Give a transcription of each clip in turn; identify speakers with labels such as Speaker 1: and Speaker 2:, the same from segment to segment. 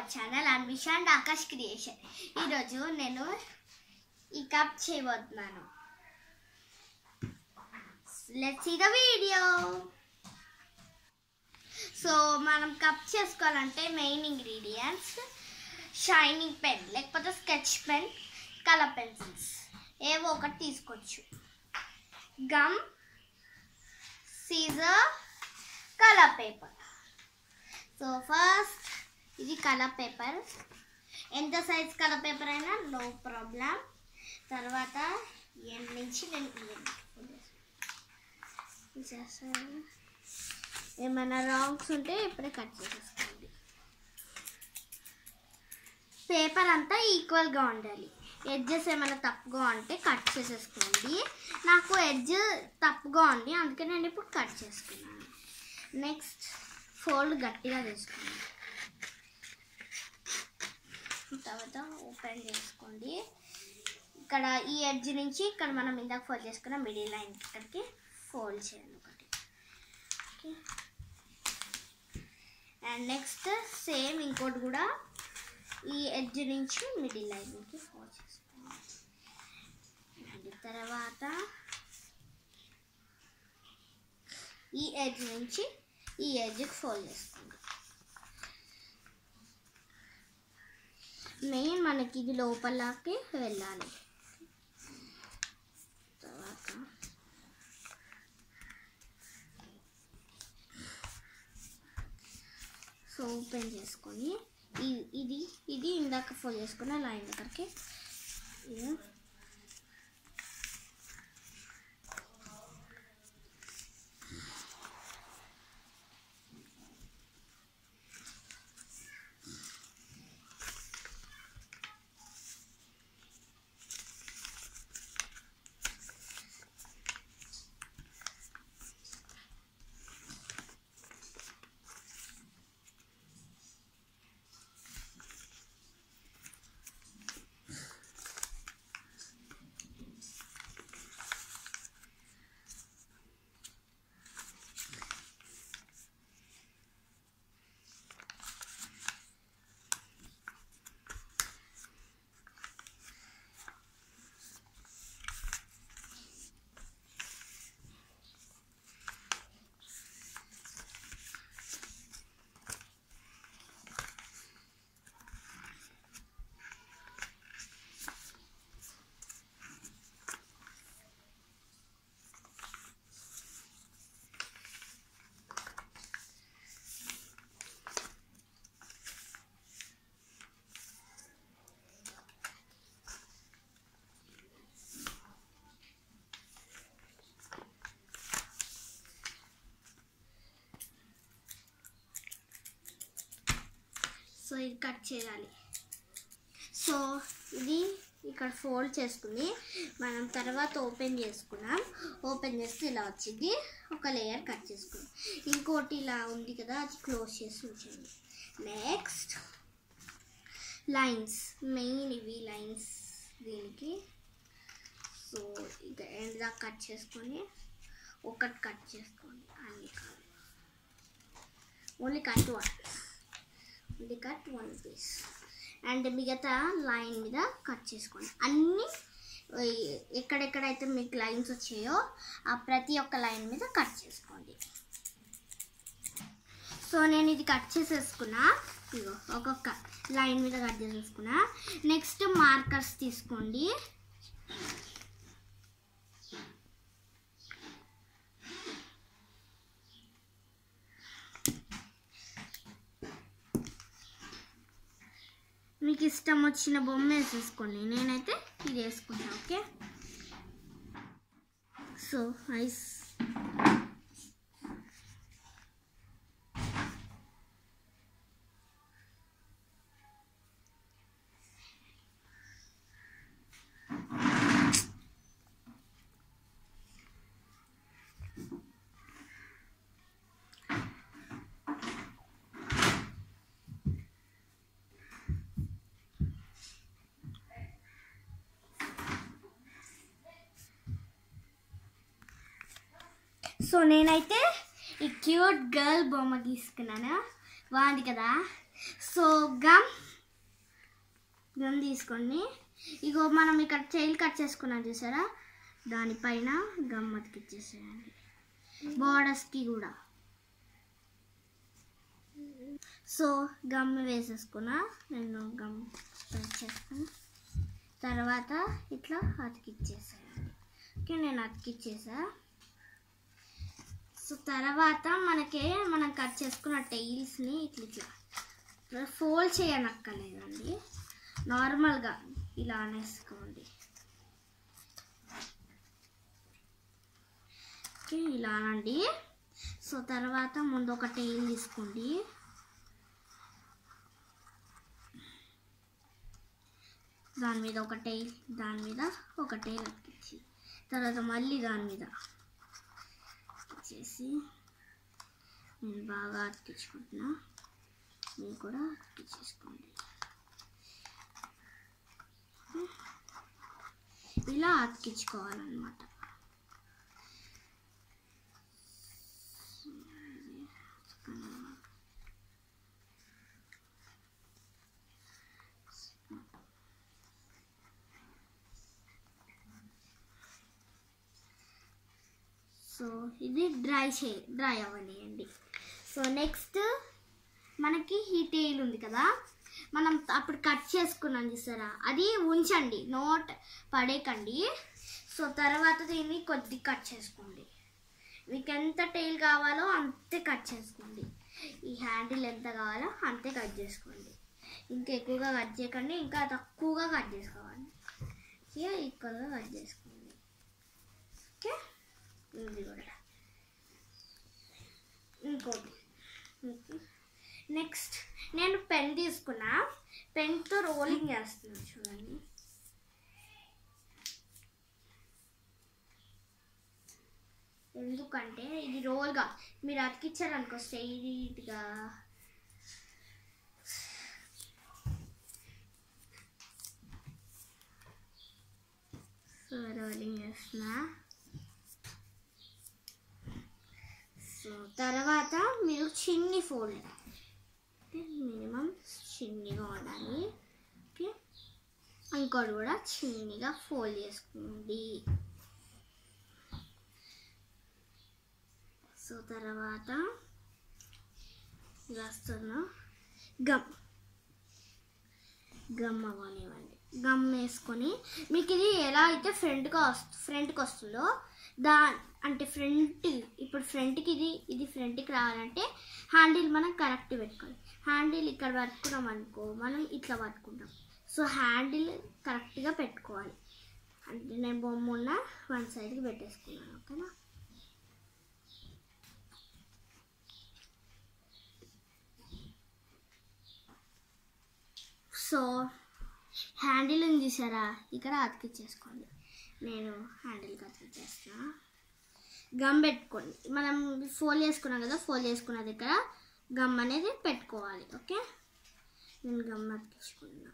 Speaker 1: hour channel Anvisha and Akash creation ఈరోజు నేను ఈ కప్ చేయబోతున్నాను let's see the video so మనం కప్ చేసుకోవాలంటే మెయిన్ ఇంగ్రీడియంట్స్ షైనింగ్ పెన్ లేకపోతే స్కెచ్ పెన్ కలర్ పెన్సిల్స్ ఏవో ఒకటి తీసుకోవచ్చు gum scissor colour paper so first ఇది కలర్ పేపర్ ఎంత సైజ్ కలర్ పేపర్ అయినా నో ప్రాబ్లం తర్వాత ఎండ్ నుంచి నేను తీసేస్తాను ఏమైనా రాంగ్స్ ఉంటే ఇప్పుడే కట్ చేసేసుకోండి పేపర్ అంతా ఈక్వల్గా ఉండాలి ఎడ్జెస్ ఏమైనా తప్పుగా ఉంటే కట్ చేసేసుకోండి నాకు ఎడ్జ్ తప్పుగా ఉంది అందుకే నేను ఇప్పుడు కట్ చేసుకున్నాను నెక్స్ట్ ఫోల్డ్ గట్టిగా తీసుకున్నాను తర్వాత ఓపెన్ చేసుకోండి ఇక్కడ ఈ ఎడ్జ్ నుంచి ఇక్కడ మనం ఇందాక ఫోల్డ్ చేసుకున్న మిడిల్ లైన్ ఇక్కడికి ఫోల్డ్ చేయండి ఒకటి ఓకే అండ్ నెక్స్ట్ సేమ్ ఇంకోటి కూడా ఈ ఎడ్జ్ నుంచి మిడిల్ లైన్కి ఫోల్డ్ చేసుకోండి అండ్ తర్వాత ఈ ఎడ్జ్ నుంచి ఈ ఎడ్జ్కి ఫోల్డ్ చేసుకోండి మెయిన్ మనకి ఇది లోపలకి వెళ్ళాలి తర్వాత సో ఓపెన్ చేసుకొని ఇ- ఇది ఇది ఇందాక ఫోల్డ్ చేసుకున్న లైన్ దగ్గరికి ఇది సో ఇది కట్ చేయాలి సో ఇది ఇక్కడ ఫోల్డ్ చేసుకుని మనం తర్వాత ఓపెన్ చేసుకున్నాం ఓపెన్ చేస్తే ఇలా వచ్చింది ఒక లేయర్ కట్ చేసుకున్నాం ఇంకోటి ఇలా ఉంది కదా అది క్లోజ్ చేసి ఉంచండి నెక్స్ట్ లైన్స్ మెయిన్ ఇవి లైన్స్ దీనికి సో ఇక ఎండ్ దాకా కట్ చేసుకొని ఒకటి కట్ చేసుకోండి అన్ని కాదు ఓన్లీ కట్ వన్ ఇది కట్ వన్ పీస్ అండ్ మిగతా లైన్ మీద కట్ చేసుకోండి అన్నీ ఈ- ఎక్కడెక్కడైతే మీకు లైన్స్ వచ్చాయో ఆ ప్రతి ఒక్క లైన్ మీద కట్ చేసుకోండి సో నేను ఇది కట్ చేసేసుకున్నా ఇగో ఒక్కొక్క లైన్ మీద కట్ చేసేసుకున్నా నెక్స్ట్ మార్కర్స్ తీసుకోండి మీకు ఇష్టం వచ్చిన బొమ్మ వేసేసుకోండి నేనైతే ఇది వేసుకుంటా ఓకే సో ఐస్ సో నేనైతే ఈ క్యూట్ గర్ల్ బొమ్మ గీసుకున్నాను బాగుంది కదా సో గమ్ గమ్ తీసుకోండి ఇగో మనం ఇక్కడ చైల్ కట్ చేసుకున్నాం చూసారా దానిపైన గమ్ అతికిచ్చేసేయండి బార్డర్స్కి కూడా సో గమ్ వేసేసుకున్నా నేను గమ్ ప్రెస్ చేస్తాను తర్వాత ఇట్లా అతికిచ్చేసేయండి ఓకే నేను అతికిచ్చేసా సో తర్వాత మనకి మనం కట్ చేసుకున్న టైల్స్ని ఇట్లా ఇట్లా ఫోల్డ్ చేయనక్కర్లేదండి నార్మల్గా ఇలా అనేసుకోండి ఓకే ఇలా అనండి సో తర్వాత ముందు ఒక టైల్ తీసుకోండి దాని మీద ఒక టైల్ దాని మీద ఒక టైల్ అతికించి తర్వాత మళ్ళీ దాని మీద చేసి నేను బాగా అతికించుకుంటున్నా మీరు కూడా అతికించేసుకోండి ఇలా అతికించుకోవాలన్నమాట సో ఇది డ్రై చే డ్రై అవ్వనియండి సో నెక్స్ట్ మనకి ఈ టేల్ ఉంది కదా మనం అప్పుడు కట్ చేసుకున్నాం చూసారా అది ఉంచండి నోట్ పడేకండి సో తర్వాత దీన్ని కొద్ది కట్ చేసుకోండి మీకు ఎంత టైల్ కావాలో అంతే కట్ చేసుకోండి ఈ హ్యాండిల్ ఎంత కావాలో అంతే కట్ చేసుకోండి ఇంకా ఎక్కువగా కట్ చేయకండి ఇంకా తక్కువగా కట్ చేసుకోవాలి ఇక ఈక్వల్గా కట్ చేసుకోండి ఓకే ఇది కూడా ఇంకోటి నెక్స్ట్ నేను పెన్ తీసుకున్నా పెన్తో రోలింగ్ చేస్తున్నాను చూడండి ఎందుకంటే ఇది రోల్గా మీరు అతికిచ్చారనుకో స్ట్రైట్గా సో రోలింగ్ చేస్తున్నా సో తర్వాత మీరు చిన్ని ఫోల్డ్ మినిమం చిన్నగా ఉండాలి ఓకే ఇంకోటి కూడా చిన్నగా ఫోల్డ్ చేసుకోండి సో తర్వాత వేస్తున్నా గమ్ గమ్ అవ్వనివ్వండి గమ్ వేసుకొని మీకు ఇది ఎలా అయితే ఫ్రంట్గా వస్తు ఫ్రంట్కి వస్తుందో దా అంటే ఫ్రంట్ ఇప్పుడు ఫ్రంట్కి ఇది ఇది ఫ్రంట్కి రావాలంటే హ్యాండిల్ మనం కరెక్ట్ పెట్టుకోవాలి హ్యాండిల్ ఇక్కడ పట్టుకున్నాం అనుకో మనం ఇట్లా పట్టుకుంటాం సో హ్యాండిల్ కరెక్ట్గా పెట్టుకోవాలి అంటే నేను బొమ్మ ఉన్న వన్ సైడ్కి పెట్టేసుకున్నాను ఓకేనా సో హ్యాండిల్ ఉంది చూసారా ఇక్కడ అతికిచ్చేసుకోండి నేను హ్యాండిల్కి అతికిచ్చేస్తున్నా గమ్ పెట్టుకోండి మనం ఫోల్డ్ చేసుకున్నాం కదా ఫోల్డ్ చేసుకున్న దగ్గర గమ్ అనేది పెట్టుకోవాలి ఓకే నేను గమ్ అతికించుకున్నా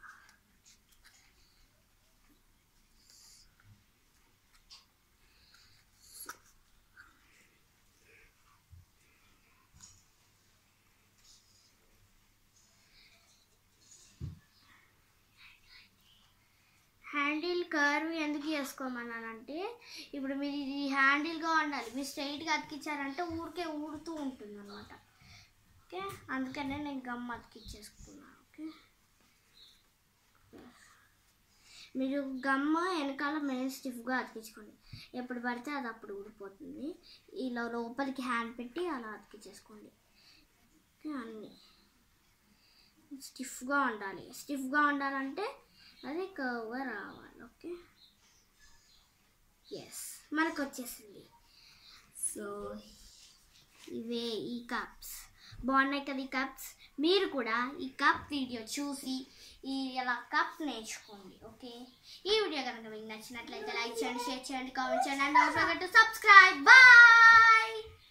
Speaker 1: హ్యాండిల్ కర్వ్ ఎందుకు చేసుకోమన్నానంటే ఇప్పుడు మీరు ఇది హ్యాండిల్గా ఉండాలి మీరు స్ట్రైట్గా అతికించారంటే ఊరికే ఊడుతూ ఉంటుంది అనమాట ఓకే అందుకనే నేను గమ్ అతికిచ్చేసుకున్నాను ఓకే మీరు గమ్ వెనకాల మెయిన్ స్టిఫ్గా అతికించుకోండి ఎప్పుడు పడితే అది అప్పుడు ఊడిపోతుంది ఇలా లోపలికి హ్యాండ్ పెట్టి అలా అతికించేసుకోండి ఓకే అన్నీ స్టిఫ్గా ఉండాలి స్టిఫ్గా ఉండాలంటే అది కర్వ్గా రావాలి ఓకే ఎస్ మనకు వచ్చేసింది సో ఇవే ఈ కప్స్ బాగున్నాయి కదా ఈ కప్స్ మీరు కూడా ఈ కప్ వీడియో చూసి ఈ ఇలా కప్ నేర్చుకోండి ఓకే ఈ వీడియో కనుక మీకు నచ్చినట్లయితే లైక్ చేయండి షేర్ చేయండి కామెంట్ చేయండి అండ్ సబ్స్క్రైబ్ బాయ్